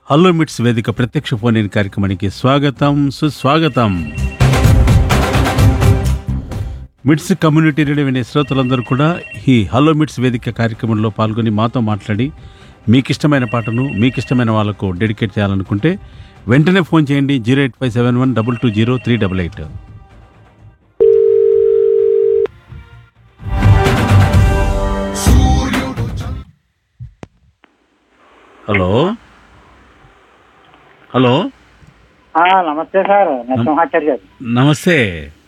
Hello మిట్స్ వేదిక ప్రత్యక్ష ఫోన్ ఇన్ కార్యక్రమానికి స్వాగతం సుస్వాగతం మిట్స్ కమ్యూనిటీ రేడియో వినే శ్రోతలందరూ కూడా ఈ హలో మిట్స్ వేదిక కార్యక్రమంలో పాల్గొని మాతో మాట్లాడి మీకు ఇష్టమైన పాటను మీకు ఇష్టమైన వాళ్ళకు డెడికేట్ చేయాలనుకుంటే వెంటనే ఫోన్ చేయండి zero eight five seven one double two zero three double eight hello hello ఆ, నమస్తే సార్ నరసింహాచారి గారు నమస్తే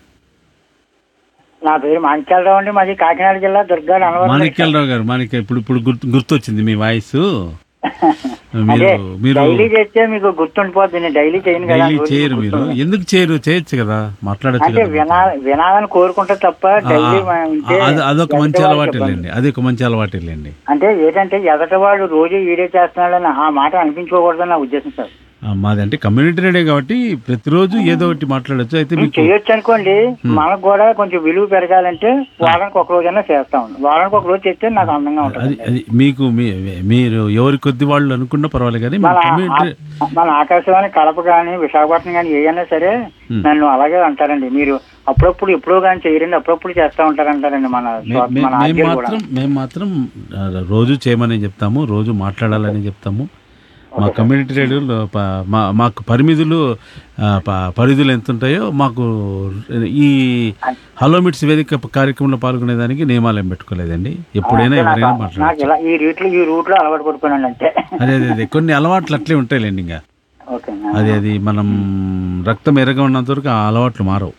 నా పేరు మాణిక్యాలరావు అండి మాది కాకినాడ జిల్లా దుర్గా అనవరం మాణిక్యాలరావు గారు మాణిక్య ఇప్పుడు ఇప్పుడు గుర్తు గుర్తొచ్చింది మీ వాయిస్ అదే మీరు మీరు డైలీ చేస్తే మీకు గుర్తుండిపోద్ది నేను డైలీ చేయను కదా డైలీ రోజు చేయరు మీరు గుర్తుండదు. ఎందుకు చేయరు చేయొచ్చు కదా మాట్లాడచ్చు అంటే కదా వినా వినాలని కోరుకుంటే తప్ప ఆ, డైలీ ఆ, అది అదొక మంచి అలవాటు లేండి అది ఒక మంచి అలవాటు లేండి అంటే ఏంటంటే ఎదటి వాళ్ళు రోజు వీడియో చేస్తున్నాడని ఆ మాట అనిపించుకోకూడదని నా ఉద్దేశం సార్ మాది అంటే కమ్యూనిటీ రేడియో కాబట్టి ప్రతిరోజు ఏదో ఒకటి మాట్లాడొచ్చు అయితే మీరు మీకు చేయొచ్చు అనుకోండి మనకు కూడా కొంచెం విలువ పెరగాలంటే వారానికి ఒక రోజైనా చేస్తా ఉండు వారానికి ఒక రోజు చేస్తే నాకు అందంగా అది ఉంటుంది అది మీకు మీ- మీరు ఎవరి కొద్ది వాళ్ళు అనుకున్నా పర్వాలేదు కానీ మన కమ్యూనిటీ ఆ- మన ఆకాశవాణి కడప కానీ విశాఖపట్నం కానీ ఏదైనా సరే నన్ను అలాగే అంటారండి మీరు అప్పుడప్పుడు ఎప్పుడో కానీ చేయరండి అప్పుడప్పుడు చేస్తా ఉంటారంటారండి మన మే- మే- మన మేము ఆర్జీలు కూడా మాత్రం మేము మాత్రం ఆ, రోజు చేయమని చెప్తాము రోజు మాట్లాడాలని చెప్తాము మా కమ్యూనిటీ రేడియోలో ప- మా మాకు పరిమితులు ఆ, ప- పరిధులు ఎంత ఉంటాయో మాకు ఈ హలో మిట్స్ వేదిక కార్యక్రమంలో పాల్గొనేదానికి నియమాలు ఏం పెట్టుకోలేదండి ఎప్పుడైనా ఎవరైనా నాకు మాట్లాడచ్చు ఇలా ఈ రూట్లో ఈ రూట్లో అలవాటు పడిపోయానండి అంతే అదే అదే అదే కొన్ని అలవాట్లు అట్లే ఉంటాయిలేండి ఇంకా ఓకే అది అది మనం రక్తం ఎర్రగా ఉన్నంత వరకు ఆ అలవాట్లు మారవు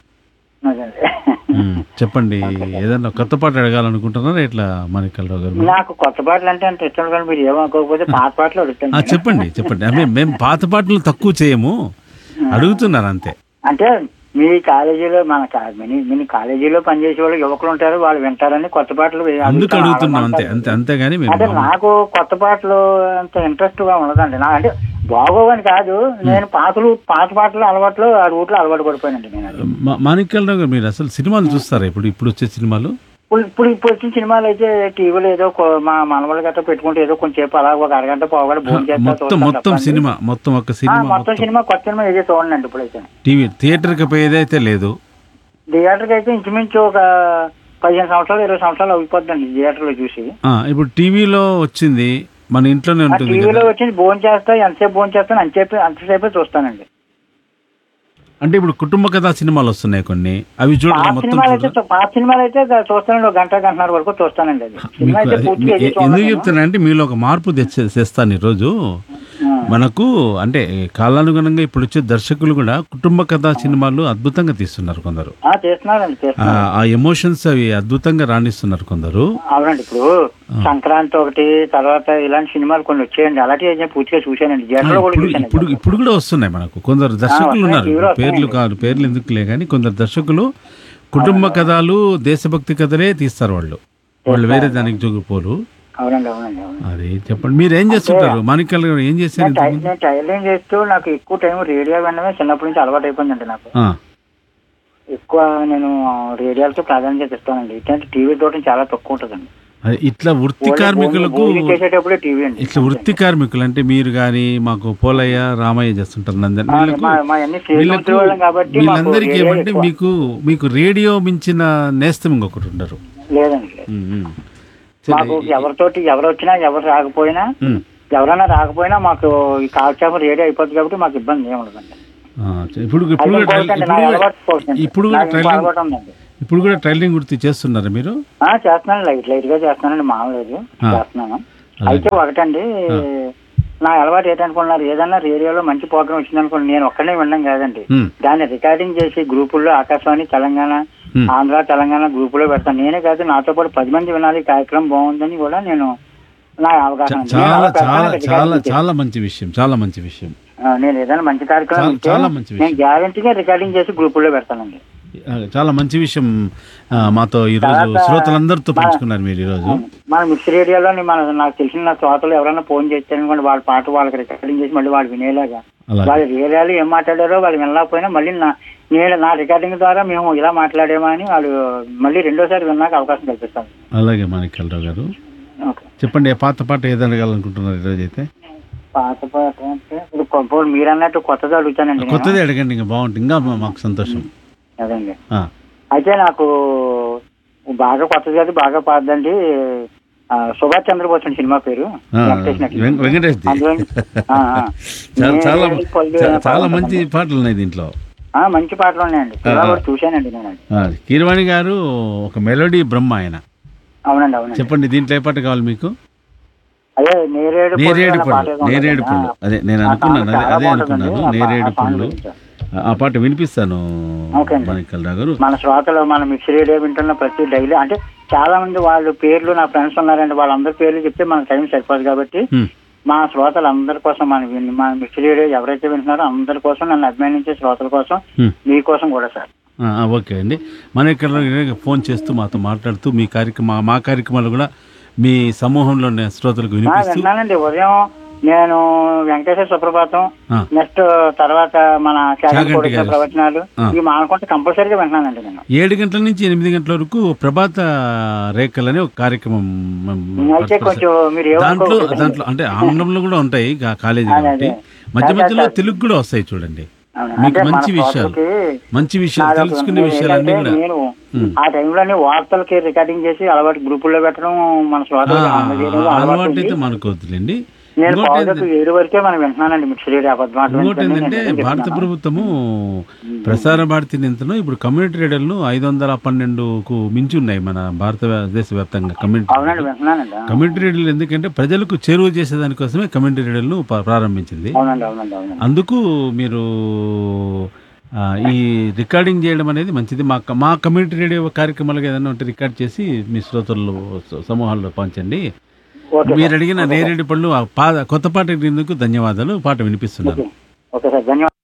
ఉమ్, చెప్పండి ఏదన్నా కొత్త పాట అడగాలనుకుంటున్నారా ఇట్లా మాణిక్యాలరావు గారు నాకు కొత్త పాటలు అంటే అంత ఇష్టం కానీ మీరు ఏమనుకోకపోతే పాత పాటలు ఆ, అడుగుతాను చెప్పండి చెప్పండి అంటే మేము పాత పాటలు తక్కువ చేయము అడుగుతున్నారు అంతే అంటే మీ కాలేజీలో మన కా- మినీ మినీ కాలేజీలో పనిచేసే వాళ్ళు యువకులు ఉంటారు వాళ్ళు వింటారని కొత్త పాటలు అందుకు అడుగుతాను. అడుగుతున్నాం అంతే అంతే అంతేగాని మేము అంటే నాకు కొత్త పాటలు అంత ఇంట్రెస్ట్ గా ఉండదండి నా అంటే బాగోవని కాదు నేను పాటలు పాత పాటలు అలవాట్లు ఆ రూట్లో అలవాటు పడిపోయానండి నేను అది. మా- మాణిక్యాలరావు గారు మీరు అసలు సినిమాలు చూస్తారా ఇప్పుడు ఇప్పుడు వచ్చే సినిమాలు ఇప్పుడు ఇప్పుడు ఇప్పుడు వచ్చిన సినిమాలు అయితే టీవీలో ఏదో కొ- మా మనవాళ్ళు గట్రా పెట్టుకుంటే ఏదో కొంచెంసేపు అలా ఒక అరగంట పోగడ భోజనం చేస్తా మొత్తం చూస్తాను మొత్తం తప్ప సినిమా మొత్తం ఒక ఆ, సినిమా మొత్తం మొత్తం సినిమా కొత్త సినిమా ఏదో చూడండి ఇప్పుడైతే టీవీ థియేటర్కి పోయేదైతే లేదు థియేటర్కి అయితే ఇంచుమించు ఒక పదిహేను సంవత్సరాలు ఇరవై సంవత్సరాలు అయిపోద్దండి థియేటర్లో చూసి ఆ, ఇప్పుడు టీవీలో వచ్చింది మన ఇంట్లోనే ఆ ఉంటుంది టీవీలో కదా వచ్చి భోజనం చేస్తా ఎంతసేపు భోజనం చేస్తాను అంతసేపు అంతసేపే చూస్తానండి అంటే ఇప్పుడు కుటుంబ కథా సినిమాలు వస్తున్నాయి కొన్ని అవి చూడాలి పాత మొత్తం సినిమాలు అయితే చూడాలి పాత సినిమాలు అయితే చూస్తానండి ఒక గంట గంటన్నర వరకు చూస్తానండి అది సినిమా మీకు అయితే అది- పూర్తిగా మీ- ఏది చూడను ఎందుకు నేను. చెప్తానంటే మీలో ఒక మార్పు తెచ్చే తెస్తాను ఈరోజు ఆ. మనకు అంటే కాలానుగుణంగా ఇప్పుడు వచ్చే దర్శకులు కూడా కుటుంబ కథా సినిమాలు అద్భుతంగా తీస్తున్నారు కొందరు ఆ, చేస్తున్నారండి ఆ- చేస్తున్నారు ఆ ఎమోషన్స్ అవి అద్భుతంగా రాణిస్తున్నారు కొందరు అవునండి ఇప్పుడు సంక్రాంతి ఒకటి తర్వాత ఇలాంటి సినిమాలు కొన్ని వచ్చాయండి అలాంటివి అయితే పూర్తిగా చూశానండి థియేటర్లో కూడా ఇప్పుడు చూశాను ఇప్పుడు ఇప్పుడు కూడా వస్తున్నాయి మనకు కొందరు దర్శకులు వస్తున్నాయి, ఉన్నారు తీవ్ర పేర్లు వస్తున్నాయండి. కాదు పేర్లు ఎందుకులే కానీ కొందరు దర్శకులు కుటుంబ కథలు దేశభక్తి కథలే తీస్తారు వాళ్ళు వాళ్ళు వేరే దానికి జోగిపోరు అవునండి అవునండి అవునండి అదే చెప్పండి మీరు ఏం చేస్తుంటారు మాణిక్యాల గారు ఏం చేశారు నేను టై- ఇంతకుముందు? నేను టైలరింగ్ చేస్తూ నాకు ఎక్కువ టైం రేడియో వినడమే చిన్నప్పటి నుంచి అలవాటు అయిపోయిందండి నాకు ఆ, ఎక్కువ నేను రేడియోలతో ప్రాధాన్యత ఇస్తానండి ఇట్లాంటి టీవీ చూడటం చాలా తక్కువ ఉంటుందండి అదే ఇట్లా వృత్తి ఓన్లీ కార్మికులకు భోజనం చేసేటప్పుడే టీవీ అండి ఇట్లా వృత్తి కార్మికులు అంటే మీరు కానీ మాకు పోలయ్య రామయ్య చేస్తుంటారు నందన్ ఆ, వీళ్ళకు మా- మా అన్ని సేల్ వీళ్ళకు చేసేవాళ్ళం కాబట్టి మాకు వీళ్ళందరికీ రేడియో ఏమంటే ఎక్కువ. మీకు మీకు రేడియో మించిన నేస్తం ఇంకొకటి ఉండరు లేదండి లేదు. ఉమ్, ఉమ్. సరే, మాకు ఎవరితోటి ఎవరు వచ్చినా ఎవరు రాకపోయినా ఉమ్. ఎవరైనా రాకపోయినా మాకు ఈ కాల్చాప రేడియో అయిపోద్ది కాబట్టి మాకు ఇబ్బంది ఏమి ఉండదండి ఆ, ఇప్పుడు ఇప్పుడు అది కూడా ఇంకోటి ట్రైల్- అండి, నా ఇప్పుడు కూడా- అలవాటు పోతుంది. ఇప్పుడు కూడా నాకు ఇంకో ట్రైలింగ్ అలవాటు ఉందండి. ఇప్పుడు కూడా ట్రైలింగ్ వృత్తి చేస్తున్నారా మీరు ఆ, చేస్తున్నాను లైట్ లైట్ గా చేస్తున్నానండి మామూలేదు ఆ. చేస్తున్నాను అలాగే. అయితే ఒకటండి నా అలవాటు ఏంటనుకున్నారు ఏదన్నా రేడియోలో మంచి ప్రోగ్రామ్ వచ్చిందనుకోండి నేను ఒక్కనే వినడం కాదండి ఉమ్, దాన్ని రికార్డింగ్ చేసి గ్రూపుల్లో ఆకాశవాణి తెలంగాణ ఉమ్. ఆంధ్ర తెలంగాణ గ్రూపులో పెడతాను నేనే కాదు నాతో పాటు పది మంది వినాలి ఈ కార్యక్రమం బాగుందని కూడా నేను నా అవగాహన చా- నేను చాలా అలా చాలా పెడతానండి చాలా రికార్డింగ్ చేసి. చాలా మంచి విషయం చాలా మంచి విషయం ఆ, నేను ఏదైనా మంచి కార్యక్రమం చాలా- ఉంటే చాలా మంచి విషయం. నేను గ్యారంటీగా రికార్డింగ్ చేసి గ్రూపుల్లో పెడతానండి ఆ, చాలా మంచి విషయం ఆ, మాతో ఈరోజు తర్వాత శ్రోతలందరితో మన- పంచుకున్నారు మీరు ఈరోజు మన మిక్స్ రేడియోలో మన నాకు తెలిసిన నా శ్రోతలు ఎవరైనా ఫోన్ చేస్తారనుకోండి వాళ్ళ పాట వాళ్ళకి రికార్డింగ్ చేసి మళ్ళీ వాళ్ళు వినేలాగా అలాగే వాళ్ళు రేడియోలు ఏం మాట్లాడారో వాళ్ళు వినలేకపోయినా మళ్ళీ నా నేను నా రికార్డింగ్ ద్వారా మేము ఇలా మాట్లాడేమా అని వాళ్ళు మళ్ళీ రెండోసారి విన్నాక అవకాశం కల్పిస్తాను అలాగే మాణిక్యాలరావు గారు ఓకే చెప్పండి ఏ పాత పాట ఏదనగాలనుకుంటున్నారు ఈరోజు అయితే పాత పాట అంటే ఇప్పుడు కొ- మీరు అన్నట్టు కొత్తది అడుగుతానండి నేను. కొత్తది అడగండి ఇంకా బాగుంటుంది ఇంకా మా- మాకు సంతోషం అదండి ఆ, అయితే నాకు బాగా కొత్తది అది బాగా పాడదండి ఆ, సుభాష్ చంద్రబోస్ అండి సినిమా పేరు ఆ, వెంకటేష్ నటించింది. వెంక- వెంకటేష్ది. అందులో ఆ, ఆ. చాలా చాలా నేను పల్లె చా- చాలా పాడతాను. మంచి పాటలు ఉన్నాయి దీంట్లో ఆ, మంచి పాటలు ఉన్నాయండి సినిమా కూడా చూశానండి నేను అది. ఆ, కీరవాణి గారు ఒక మెలోడీ బ్రహ్మ ఆయన అవునండి అవునండి చెప్పండి దీంట్లో ఏ పాట కావాలి మీకు అదే నేరేడు పళ్ళు నేరేడు అన్న పాట పళ్ళు ఏదో ఉంది నేరేడు కదా. పళ్ళు అదే నేను ఆ అనుకున్నాను అదే సాంగ్ అదే చాలా అనుకున్నాను బాగుంటుందండి. ఆ పా- నేరేడు ఆ సాంగ్ పళ్ళు గురించి. ఆ- ఆ పాట వినిపిస్తాను ఓకే అండి. మణికల్ రావు గారు మన శ్రోతలు మన మిక్స్ రేడియో వింటున్న ప్రతి డైలీ అంటే చాలా మంది వాళ్ళ పేర్లు నా ఫ్రెండ్స్ ఉన్నారండి వాళ్ళందరి పేర్లు చెప్తే మన టైం సరిపోదు కాబట్టి హ్మ్. మా శ్రోతలు అందరి కోసం మన విన్- మన మిక్స్ రేడియో ఎవరైతే వింటున్నారో అందరి కోసం నన్ను అభిమానించే శ్రోతల కోసం హ్మ్. మీకోసం కూడా సార్ ఆ, ఆ, ఓకే అండి మణికల్ రావు గారు ఫోన్ చేస్తూ మాతో మాట్లాడుతూ మీ కార్యక్రమ మా కార్యక్రమాలు కూడా మీ సమూహంలో ఉన్న శ్రోతలకు ఆ, వినిపిస్తూ విన్నానండి ఉదయం నేను వెంకటేశ్వర సుప్రభాతం ఆ. నెక్స్ట్ తర్వాత మన చాగంటి చాగంటి కొడుకు గారు. ప్రవచనాలు ఆ. ఇవి మానుకుంటే కంపల్సరీగా వింటున్నానండి నేను ఏడు గంటల నుంచి ఎనిమిది గంటల వరకు ప్రభాత రేఖలు అనే ఒక కార్యక్రమం మ- అయితే కొంచెం మీరు దాంట్లో ఏమనుకోకండి. దాంట్లో అంటే ఆంగ్లంలో కూడా ఉంటాయి కా- కాలేజీ అదే, కాబట్టి అదే. మధ్య అదే, మధ్యలో అదే. తెలుగు కూడా వస్తాయి చూడండి అవును. మీకు అంటే మన మంచి విషయాలు శ్రోతలకి మంచి విషయాలు నాదొక- తెలుసుకునే నేను విషయాలన్నీ ఏంటంటే కూడా నేను ఉమ్. ఆ టైంలోనే వార్తలకి రికార్డింగ్ చేసి అలవాటు గ్రూపుల్లో పెట్టడం మన ఆ, శ్రోతలకు అందజేయడం ఆ అలవాటు అలవాటు ఉంది. అయితే మనకు వద్దులేండి నేను ఇంకోటి పావులకు ఏంటంటే- ఏడు వరకే మనం వింటున్నానండి మిక్స్ రేడియో అబద్ధమాట ఇంకోటి ఏంటంటే భారత ప్రభుత్వము ప్రసార భారతి నింతను ఇప్పుడు కమ్యూనిటీ రేడియోలను ఐదు వందల పన్నెండుకు మించి ఉన్నాయి మన భారతదేశ వ్యాప్తంగా కమ్యూనిటీ అవునండి వింటున్నానండి ఆ. కమ్యూనిటీ రేడియోలు ఎందుకంటే ప్రజలకు చేరువ చేసేదానికోసమే కమ్యూనిటీ రేడియోలను ప- ప్రారంభించింది అవునండి అవునండి అవునండి అందుకు మీరు ఆ, ఈ రికార్డింగ్ చేయడం అనేది మంచిది మా మా కమ్యూనిటీ రేడియో కార్యక్రమాలకు ఏదైనా ఉంటే రికార్డ్ చేసి మీ శ్రోతల్లో స- సమూహాల్లో పంచండి ఓకే మీరు అడిగిన నేరేడు పళ్ళు ఆ పా కొత్త పాట వినేందుకు ధన్యవాదాలు పాట వినిపిస్తున్నాను ఓకే సార్ ధన్యవాదాలు